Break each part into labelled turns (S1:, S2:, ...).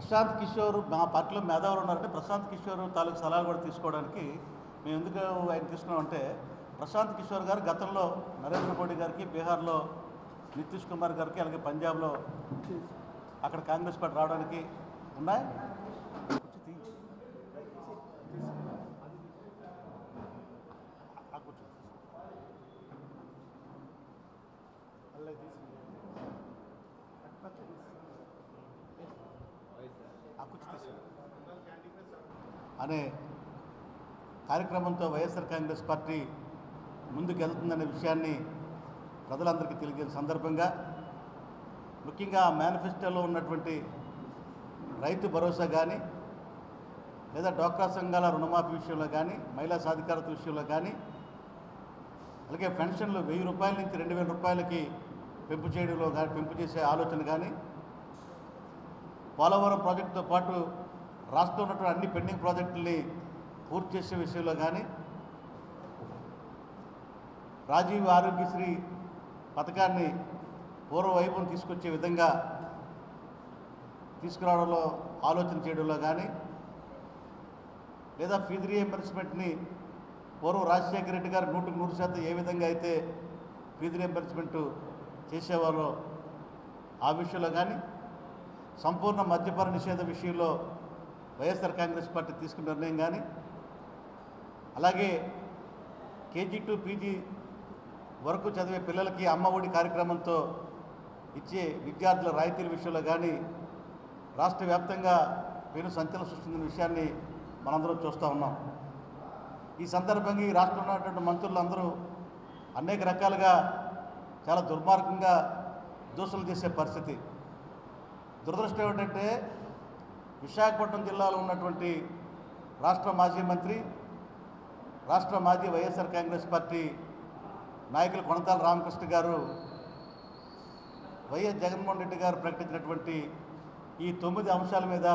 S1: ప్రశాంత్ కిషోర్ మా పార్టీలో మేధావులు ఉన్నారంటే ప్రశాంత్ కిషోర్ తాలూకు సలహాలు కూడా తీసుకోవడానికి మేము ఎందుకు ఆయన తీసుకున్నామంటే ప్రశాంత్ కిషోర్ గారు గతంలో నరేంద్ర మోడీ గారికి బీహార్లో నితీష్ కుమార్ గారికి అలాగే పంజాబ్లో అక్కడ కాంగ్రెస్ పార్టీ రావడానికి ఉన్నాయి కూర్చో, తీ. ఆ కూర్చో. ఆ కూర్చో తీసేయండి. అనే కార్యక్రమంతో వైఎస్ఆర్ కాంగ్రెస్ పార్టీ ముందుకు వెళ్తుందనే విషయాన్ని ప్రజలందరికీ తెలియజేసిన సందర్భంగా ముఖ్యంగా ఆ మేనిఫెస్టోలో ఉన్నటువంటి రైతు భరోసా కానీ లేదా డోక్రా సంఘాల రుణమాఫీ విషయంలో కానీ మహిళా సాధికారత విషయంలో కానీ అలాగే పెన్షన్లు వెయ్యి రూపాయల నుంచి రెండు వేల రూపాయలకి పెంపు చేయడంలో కానీ పెంపు చేసే ఆలోచన కానీ పోలవరం ప్రాజెక్టుతో పాటు రాష్ట్రంలో ఉన్నటువంటి అన్ని పెండింగ్ ప్రాజెక్టుల్ని పూర్తి చేసే విషయంలో కానీ రాజీవ్ ఆరోగ్యశ్రీ పథకాన్ని పూర్వ వైభవం తీసుకొచ్చే విధంగా తీసుకురావడంలో ఆలోచన చేయడంలో కానీ లేదా ఫీజు రీఎంబర్స్మెంట్ని పూర్వం రాజశేఖర రెడ్డి గారు నూటికి నూరు శాతం ఏ విధంగా అయితే ఫీజు రీఎంబర్స్మెంట్ చేసేవారో ఆ విషయంలో కానీ సంపూర్ణ మద్యపాన నిషేధ విషయంలో వైఎస్ఆర్ కాంగ్రెస్ పార్టీ తీసుకున్న నిర్ణయం కానీ అలాగే కేజీ టు పీజీ వరకు చదివే పిల్లలకి అమ్మ ఒడి కార్యక్రమంతో ఇచ్చే విద్యార్థుల రాయితీల విషయంలో కానీ రాష్ట్ర వ్యాప్తంగా పెను సంచలనం సృష్టించిన విషయాన్ని మనందరం చూస్తూ ఉన్నాం ఈ సందర్భంగా ఈ రాష్ట్రంలో ఉన్నటువంటి మంత్రులందరూ అనేక రకాలుగా చాలా దుర్మార్గంగా దూషణలు చేసే పరిస్థితి దురదృష్టం ఏమిటంటే విశాఖపట్నం జిల్లాలో ఉన్నటువంటి రాష్ట్ర మాజీ మంత్రి రాష్ట్ర మాజీ వైఎస్ఆర్ కాంగ్రెస్ పార్టీ నాయకులు కొనతాల రామకృష్ణ గారు వైఎస్ జగన్మోహన్ రెడ్డి గారు ప్రకటించినటువంటి ఈ తొమ్మిది అంశాల మీద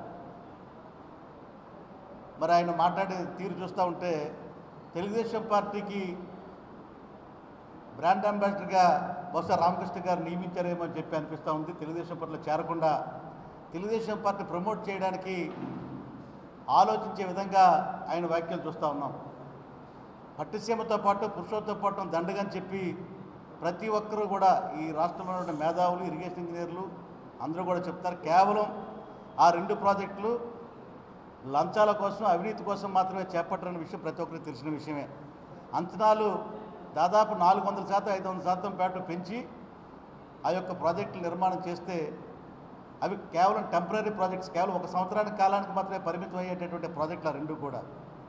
S1: మరి ఆయన మాట్లాడే తీరు చూస్తూ ఉంటే తెలుగుదేశం పార్టీకి బ్రాండ్ అంబాసిడర్గా బహుశా రామకృష్ణ గారు నియమించారేమో అని చెప్పి అనిపిస్తూ ఉంది తెలుగుదేశం పార్టీలో చేరకుండా తెలుగుదేశం పార్టీ ప్రమోట్ చేయడానికి ఆలోచించే విధంగా ఆయన వ్యాఖ్యలు చూస్తూ ఉన్నాం పట్టిసీమతో పాటు పురుషోత్తం దండగని చెప్పి ప్రతి ఒక్కరూ కూడా ఈ రాష్ట్రంలో ఉన్న మేధావులు ఇరిగేషన్ ఇంజనీర్లు అందరూ కూడా చెప్తారు కేవలం ఆ రెండు ప్రాజెక్టులు లంచాల కోసం అవినీతి కోసం మాత్రమే చేపట్టరన్న విషయం ప్రతి ఒక్కరికి తెలిసిన విషయమే అంచనాలు దాదాపు నాలుగు వందల శాతం ఐదు వందల శాతం పేట పెంచి ఆ యొక్క ప్రాజెక్టులు నిర్మాణం చేస్తే అవి కేవలం టెంపరీ ప్రాజెక్ట్స్ కేవలం ఒక సంవత్సరానికి కాలానికి మాత్రమే పరిమితం అయ్యేటటువంటి ప్రాజెక్టులు ఆ రెండు కూడా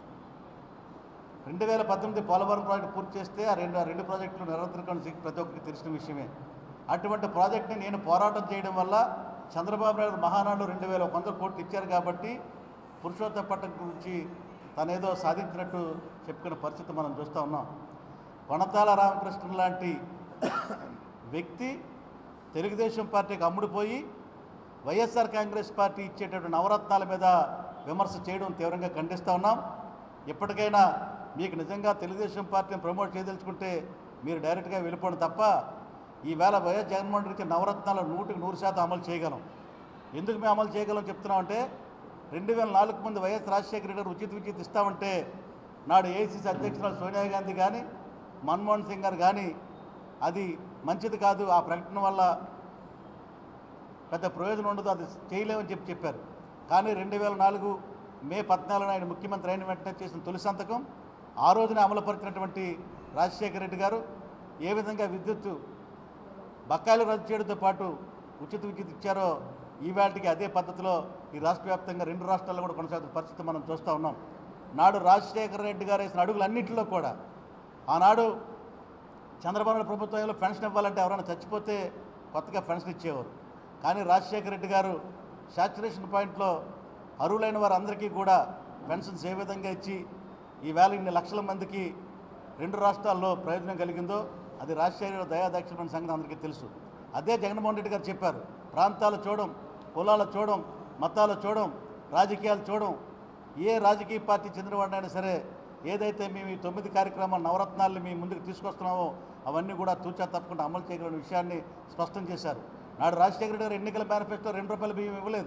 S1: రెండు వేల పద్దెనిమిది పోలవరం ప్రాజెక్టు పూర్తి చేస్తే ఆ రెండు ఆ రెండు ప్రాజెక్టులు నిరంతరం ప్రతి ఒక్కరికి తెలిసిన విషయమే అటువంటి ప్రాజెక్ట్ని నేను పోరాటం చేయడం వల్ల చంద్రబాబు నాయుడు మహానాడు రెండు వేల ఒక వందల కోట్లు ఇచ్చారు కాబట్టి పురుషోత్తం పట్టణం గురించి తనేదో సాధించినట్టు చెప్పుకునే పరిస్థితి మనం చూస్తూ ఉన్నాం కొనతాల రామకృష్ణ లాంటి వ్యక్తి తెలుగుదేశం పార్టీకి అమ్ముడుపోయి వైఎస్ఆర్ కాంగ్రెస్ పార్టీ ఇచ్చేటటువంటి నవరత్నాల మీద విమర్శ చేయడం తీవ్రంగా ఖండిస్తూ ఉన్నాం ఇప్పటికైనా మీకు నిజంగా తెలుగుదేశం పార్టీని ప్రమోట్ చేయదలుచుకుంటే మీరు డైరెక్ట్గా వెళ్ళిపోండి తప్ప ఈవేళ వైఎస్ జగన్మోహన్ రెడ్డి ఇచ్చిన నవరత్నాలు నూటికి నూరు శాతం అమలు చేయగలం ఎందుకు మేము అమలు చేయగలం చెప్తున్నామంటే రెండు వేల నాలుగు ముందు వైఎస్ రాజశేఖర రెడ్డి గారు ఉచిత విద్యుత్ ఇస్తామంటే నాడు ఏఐసీసీ అధ్యక్షురాలు సోనియా గాంధీ కానీ మన్మోహన్ సింగ్ గారు కానీ అది మంచిది కాదు ఆ ప్రకటన వల్ల పెద్ద ప్రయోజనం ఉండదు అది చేయలేమని చెప్పి చెప్పారు కానీ రెండు వేల నాలుగు మే పద్నాలుగున ఆయన ముఖ్యమంత్రి అయిన వెంటనే చేసిన తొలి సంతకం ఆ రోజున అమలుపరిచినటువంటి రాజశేఖర రెడ్డి గారు ఏ విధంగా విద్యుత్ బకాయిలు రద్దు చేయడంతో పాటు ఉచిత విద్యుత్ ఇచ్చారో ఈవేళకి అదే పద్ధతిలో ఈ రాష్ట్ర వ్యాప్తంగా రెండు రాష్ట్రాల్లో కూడా కొనసాగుతున్న పరిస్థితి మనం చూస్తూ ఉన్నాం నాడు రాజశేఖర రెడ్డి గారు వేసిన అడుగులన్నింటిలో కూడా ఆనాడు చంద్రబాబు నాయుడు ప్రభుత్వంలో పెన్షన్ ఇవ్వాలంటే ఎవరైనా చచ్చిపోతే కొత్తగా పెన్షన్ ఇచ్చేవారు కానీ రాజశేఖర రెడ్డి గారు శాచురేషన్ పాయింట్లో అర్హులైన వారందరికీ కూడా పెన్షన్స్ ఏ విధంగా ఇచ్చి ఈవేళ ఇన్ని లక్షల మందికి రెండు రాష్ట్రాల్లో ప్రయోజనం కలిగిందో అది రాజశేఖర దయాదాక్షిణ సంగతి అందరికీ తెలుసు అదే జగన్మోహన్ రెడ్డి గారు చెప్పారు ప్రాంతాలు చూడడం కులాలు చూడడం మతాలు చూడడం రాజకీయాలు చూడడం ఏ రాజకీయ పార్టీ చెందినవాడినైనా సరే ఏదైతే మేము ఈ తొమ్మిది కార్యక్రమాలు నవరత్నాలను మీ ముందుకు తీసుకొస్తున్నామో అవన్నీ కూడా తూచా తప్పకుండా అమలు చేయగలిగిన విషయాన్ని స్పష్టం చేశారు నాడు రాజశేఖర రెడ్డి గారు ఎన్నికల మేనిఫెస్టో రెండు రూపాయల బియ్యం ఇవ్వలేదు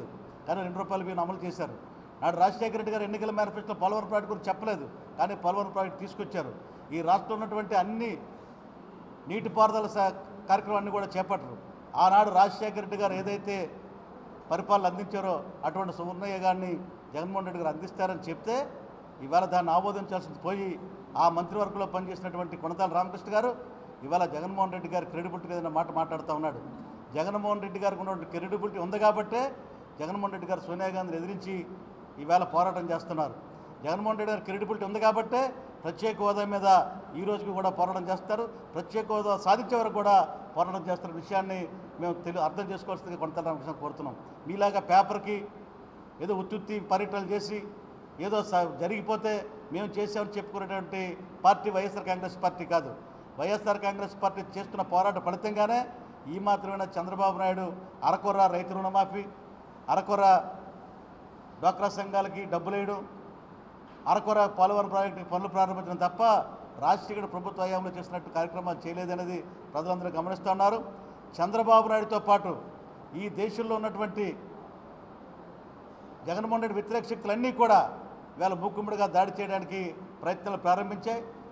S1: కానీ రెండు రూపాయల బియ్యం అమలు చేశారు నాడు రాజశేఖర రెడ్డి గారు ఎన్నికల మేనిఫెస్టోలో పోలవరం ప్రాజెక్ట్ గురించి చెప్పలేదు కానీ పోలవరం ప్రాజెక్ట్ తీసుకొచ్చారు ఈ రాష్ట్రంలో ఉన్నటువంటి అన్ని నీటిపారుదల సా కార్యక్రమాన్ని కూడా చేపట్టరు ఆనాడు రాజశేఖర రెడ్డి గారు ఏదైతే పరిపాలన అందించారో అటువంటి సువర్ణయ్య గారిని జగన్మోహన్ రెడ్డి గారు అందిస్తారని చెప్తే ఇవాళ దాన్ని ఆమోదించాల్సింది పోయి ఆ మంత్రివర్గంలో పనిచేసినటువంటి కొనతాల రామకృష్ణ గారు ఇవాళ జగన్మోహన్ రెడ్డి గారి క్రెడిబిలిటీ ఏదైనా మాట మాట్లాడుతూ ఉన్నాడు జగన్మోహన్ రెడ్డి గారికి ఉన్నటువంటి క్రెడిబిలిటీ ఉంది కాబట్టే జగన్మోహన్ రెడ్డి గారు సోనియా గాంధీని ఎదిరించి ఈవేళ పోరాటం చేస్తున్నారు జగన్మోహన్ రెడ్డి గారి క్రెడిబిలిటీ ఉంది కాబట్టే ప్రత్యేక హోదా మీద ఈ రోజుకి కూడా పోరాటం చేస్తారు ప్రత్యేక హోదా సాధించే వరకు కూడా పోరాటం చేస్తున్న విషయాన్ని మేము తెలు అర్థం చేసుకోవాల్సిందిగా కొంత రామకృష్ణ కోరుతున్నాం మీలాగా పేపర్కి ఏదో ఉత్తుత్తి పర్యటనలు చేసి ఏదో స- జరిగిపోతే మేము చేసామని చెప్పుకునేటువంటి పార్టీ వైఎస్ఆర్ కాంగ్రెస్ పార్టీ కాదు వైఎస్ఆర్ కాంగ్రెస్ పార్టీ చేస్తున్న పోరాట ఫలితంగానే ఈ మాత్రమే చంద్రబాబు నాయుడు అరకొర రైతు రుణమాఫీ అరకొర డ్వాక్రా సంఘాలకి డబ్బులు వేయడం అరకొర పోలవరం ప్రాజెక్టు పనులు ప్రారంభించడం తప్ప రాజశేఖర ప్రభుత్వ హయాంలో చేసినట్టు కార్యక్రమాలు చేయలేదనేది ప్రజలందరూ గమనిస్తున్నారు చంద్రబాబు నాయుడుతో పాటు ఈ దేశంలో ఉన్నటువంటి జగన్మోహన్ రెడ్డి వ్యతిరేక శక్తులన్నీ కూడా ఇవాళ మూకుమ్మడిగా దాడి చేయడానికి ప్రయత్నాలు ప్రారంభించాయి